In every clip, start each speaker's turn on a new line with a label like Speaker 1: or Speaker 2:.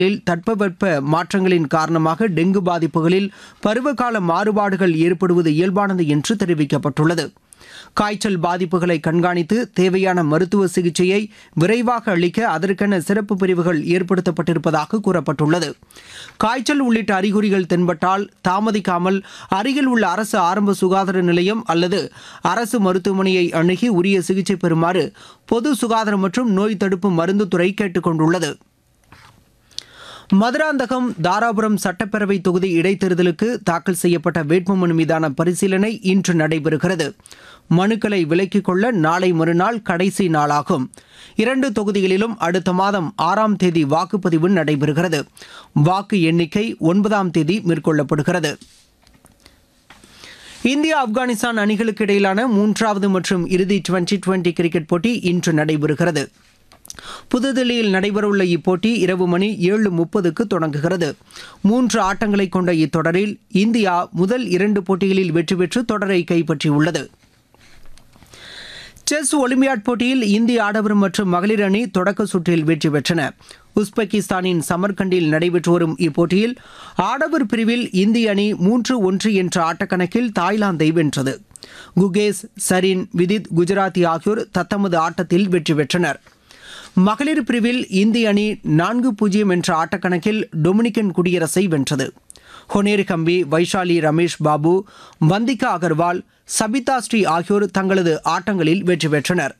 Speaker 1: இல் தட்பவெப்ப மாற்றங்களின் காரணமாக டெங்கு பாதிப்புகளில் பருவகால மாறுபாடுகள் ஏற்படுவது இயல்பானது என்று தெரிவிக்கப்பட்டுள்ளது காய்ச்சல் பாதிப்புகளை கண்காணித்து தேவையான மருத்துவ சிகிச்சையை விரைவாக அளிக்க அதற்கென சிறப்பு பிரிவுகள் ஏற்படுத்தப்பட்டிருப்பதாக கூறப்பட்டுள்ளது காய்ச்சல் உள்ளிட்ட அறிகுறிகள் தென்பட்டால் தாமதிக்காமல் அருகில் உள்ள அரசு ஆரம்ப சுகாதார நிலையம் அல்லது அரசு மருத்துவமனையை அணுகி உரிய சிகிச்சை பெறுமாறு பொது சுகாதாரம் மற்றும் நோய் தடுப்பு மருந்துத்துறை கேட்டுக் கொண்டுள்ளது மதுராந்தகம் தாராபுரம் சட்டப்பேரவை தொகுதி இடைத்தேர்தலுக்கு தாக்கல் செய்யப்பட்ட வேட்புமனு மீதான பரிசீலனை இன்று நடைபெறுகிறது மனுக்களை விலக்கிக் கொள்ள நாளை மறுநாள் கடைசி நாளாகும் இரண்டு தொகுதிகளிலும் அடுத்த மாதம் ஆறாம் தேதி வாக்குப்பதிவு நடைபெறுகிறது வாக்கு எண்ணிக்கை ஒன்பதாம் தேதி மேற்கொள்ளப்படுகிறது இந்தியா ஆப்கானிஸ்தான் அணிகளுக்கு இடையிலான மூன்றாவது மற்றும் இறுதி டுவெண்டி டுவெண்டி கிரிக்கெட் போட்டி இன்று நடைபெறுகிறது புதுதில்லியில் நடைபெறவுள்ள இப்போட்டி இரவு மணி ஏழு முப்பதுக்கு தொடங்குகிறது மூன்று ஆட்டங்களை கொண்ட இத்தொடரில் இந்தியா முதல் இரண்டு போட்டிகளில் வெற்றி பெற்று தொடரை கைப்பற்றியுள்ளது செஸ் ஒலிம்பியாட் போட்டியில் இந்திய ஆடவர் மற்றும் மகளிர் அணி தொடக்க சுற்றில் வெற்றி பெற்றன உஸ்பெகிஸ்தானின் சமர்கண்டில் நடைபெற்று வரும் இப்போட்டியில் ஆடவர் பிரிவில் இந்திய அணி மூன்று ஒன்று என்ற ஆட்டக்கணக்கில் தாய்லாந்தை வென்றது குகேஸ் சரின் விதித் குஜராத்தி ஆகியோர் தத்தமது ஆட்டத்தில் வெற்றி பெற்றனர் மகளிர் பிரிவில் இந்திய அணி நான்கு பூஜ்ஜியம் என்ற ஆட்டக்கணக்கில் டொமினிக்கன் குடியரசை வென்றது ஹொனேர் கம்பி வைஷாலி ரமேஷ் பாபு வந்திகா அகர்வால் சபிதா ஸ்ரீ ஆகியோர் தங்களது ஆட்டங்களில் வெற்றி பெற்றனர்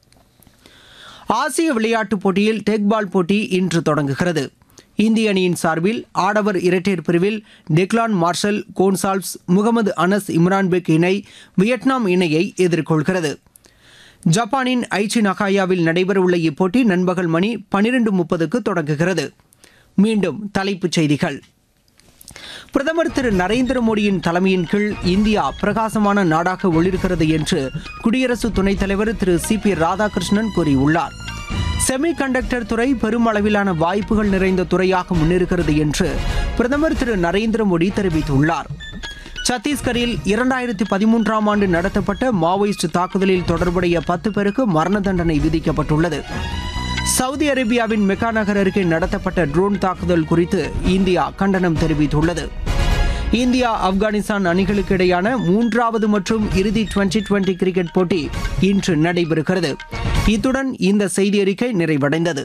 Speaker 1: ஆசிய விளையாட்டுப் போட்டியில் டெக்பால் போட்டி இன்று தொடங்குகிறது இந்திய அணியின் சார்பில் ஆடவர் இரட்டையர் பிரிவில் டெக்லான் மார்ஷல் கோன்சால்வ்ஸ் முகமது அனஸ் இம்ரான்பெக் இணை வியட்நாம் இணையை எதிர்கொள்கிறது ஜப்பானின் ஐச்சி நகாயாவில் நடைபெறவுள்ள இப்போட்டி நண்பகல் மணி பனிரெண்டு முப்பதுக்கு தொடங்குகிறது மீண்டும் தலைப்புச் செய்திகள் பிரதமர் திரு நரேந்திர மோடியின் தலைமையின் கீழ் இந்தியா பிரகாசமான நாடாக ஒளிர்கிறது என்று குடியரசு துணைத் தலைவர் திரு சி பி ராதாகிருஷ்ணன் கூறியுள்ளார் செமி கண்டக்டர் துறை பெருமளவிலான வாய்ப்புகள் நிறைந்த துறையாக முன்னேறுகிறது என்று பிரதமர் திரு நரேந்திர மோடி தெரிவித்துள்ளார் சத்தீஸ்கரில் இரண்டாயிரத்தி பதிமூன்றாம் ஆண்டு நடத்தப்பட்ட மாவோயிஸ்ட் தாக்குதலில் தொடர்புடைய பத்து பேருக்கு மரண தண்டனை விதிக்கப்பட்டுள்ளது சவுதி அரேபியாவின் மெக்கா நகர் அருகே நடத்தப்பட்ட ட்ரோன் தாக்குதல் குறித்து இந்தியா கண்டனம் தெரிவித்துள்ளது இந்தியா ஆப்கானிஸ்தான் அணிகளுக்கு இடையான மூன்றாவது மற்றும் இறுதி டுவெண்டி டுவெண்டி கிரிக்கெட் போட்டி இன்று நடைபெறுகிறது இத்துடன் இந்த செய்தி அறிக்கை நிறைவடைந்தது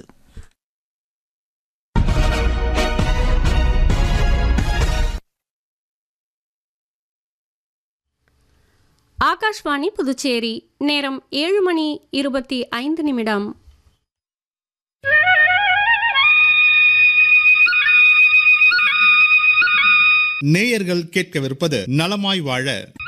Speaker 2: ஆகாஷ்வாணி புதுச்சேரி நேரம் ஏழு மணி இருபத்தி ஐந்து நிமிடம்
Speaker 3: நேயர்கள் கேட்கவிருப்பது நலமாய் வாழ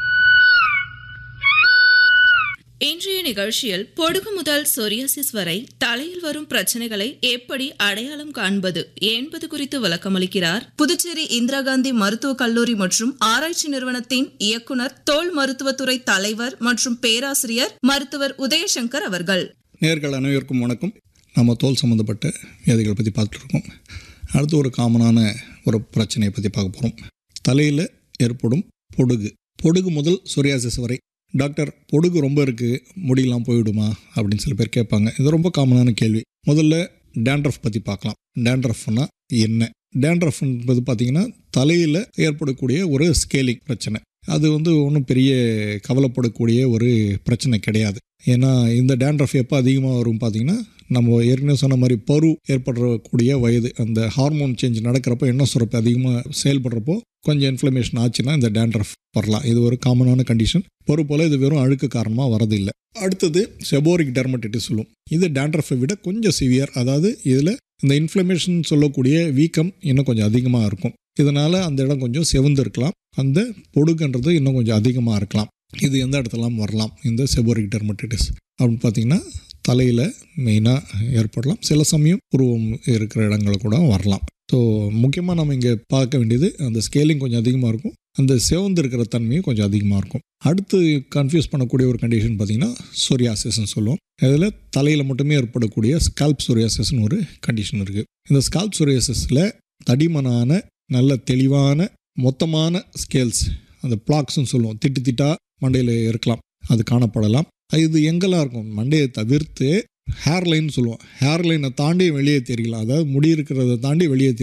Speaker 4: இன்றைய நிகழ்ச்சியில் பொடுகு முதல் சொரியாசிஸ் வரை தலையில் வரும் பிரச்சனைகளை எப்படி அடையாளம் காண்பது என்பது குறித்து விளக்கமளிக்கிறார் புதுச்சேரி இந்திரா காந்தி மருத்துவக் கல்லூரி மற்றும் ஆராய்ச்சி நிறுவனத்தின் இயக்குனர் தோல் மருத்துவத்துறை தலைவர் மற்றும் பேராசிரியர் மருத்துவர் உதயசங்கர் அவர்கள்
Speaker 5: நேர்கள் அனைவருக்கும் வணக்கம் நம்ம தோல் சம்மந்தப்பட்ட வியாதிகளை பற்றி பார்த்துட்டு இருக்கோம் அடுத்து ஒரு காமனான ஒரு பிரச்சனையை பற்றி பார்க்க போகிறோம் தலையில் ஏற்படும் பொடுகு பொடுகு முதல் சொரியாசிஸ் வரை டாக்டர் பொடுகு ரொம்ப இருக்குது முடியெல்லாம் போயிடுமா அப்படின்னு சில பேர் கேட்பாங்க இது ரொம்ப காமனான கேள்வி முதல்ல டேண்ட்ரஃப் பற்றி பார்க்கலாம் டேண்ட்ரஃப்னா என்ன டேண்ட்ரஃப் என்பது பார்த்திங்கன்னா தலையில் ஏற்படக்கூடிய ஒரு ஸ்கேலிங் பிரச்சனை அது வந்து ஒன்றும் பெரிய கவலைப்படக்கூடிய ஒரு பிரச்சனை கிடையாது ஏன்னா இந்த டேண்ட்ரஃப் எப்போ அதிகமாக வரும் பார்த்தீங்கன்னா நம்ம ஏற்கனவே சொன்ன மாதிரி பரு ஏற்படக்கூடிய வயது அந்த ஹார்மோன் சேஞ்ச் நடக்கிறப்போ எண்ணெய் சுரப்பு அதிகமாக செயல்படுறப்போ கொஞ்சம் இன்ஃப்ளமேஷன் ஆச்சுன்னா இந்த டேண்ட்ரஃப் வரலாம் இது ஒரு காமனான கண்டிஷன் பரு போல் இது வெறும் அழுக்கு காரணமாக வரதில்லை அடுத்தது செபோரிக் டெர்மட்டிட்டிஸ் சொல்லும் இது டேண்ட்ரஃபை விட கொஞ்சம் சிவியர் அதாவது இதில் இந்த இன்ஃப்ளமேஷன் சொல்லக்கூடிய வீக்கம் இன்னும் கொஞ்சம் அதிகமாக இருக்கும் இதனால் அந்த இடம் கொஞ்சம் செவந்து இருக்கலாம் அந்த பொடுகுன்றது இன்னும் கொஞ்சம் அதிகமாக இருக்கலாம் இது எந்த இடத்துலாம் வரலாம் இந்த செபோரிக் டெர்மட்டிட்டிஸ் அப்படின்னு பார்த்தீங்கன்னா தலையில் மெயினாக ஏற்படலாம் சில சமயம் உருவம் இருக்கிற இடங்கள் கூட வரலாம் ஸோ முக்கியமாக நம்ம இங்கே பார்க்க வேண்டியது அந்த ஸ்கேலிங் கொஞ்சம் அதிகமாக இருக்கும் அந்த சிவந்து இருக்கிற தன்மையும் கொஞ்சம் அதிகமாக இருக்கும் அடுத்து கன்ஃபியூஸ் பண்ணக்கூடிய ஒரு கண்டிஷன் பார்த்தீங்கன்னா சொரியாசிஸ்ன்னு சொல்லுவோம் இதில் தலையில் மட்டுமே ஏற்படக்கூடிய ஸ்கால்ப் சொரியாசிஸ்னு ஒரு கண்டிஷன் இருக்குது இந்த ஸ்கால்ப் சொரியாசிஸில் தடிமனான நல்ல தெளிவான மொத்தமான ஸ்கேல்ஸ் அந்த பிளாக்ஸ்னு சொல்லுவோம் திட்டு திட்டா மண்டையில் இருக்கலாம் அது காணப்படலாம் இது எங்கெல்லாம் இருக்கும் மண்டையை தவிர்த்து ஹேர்லைன் சொல்லுவோம் ஹேர்லைனை தாண்டி வெளியே தெரியலாம் அதாவது முடி இருக்கிறத தாண்டி வெளியே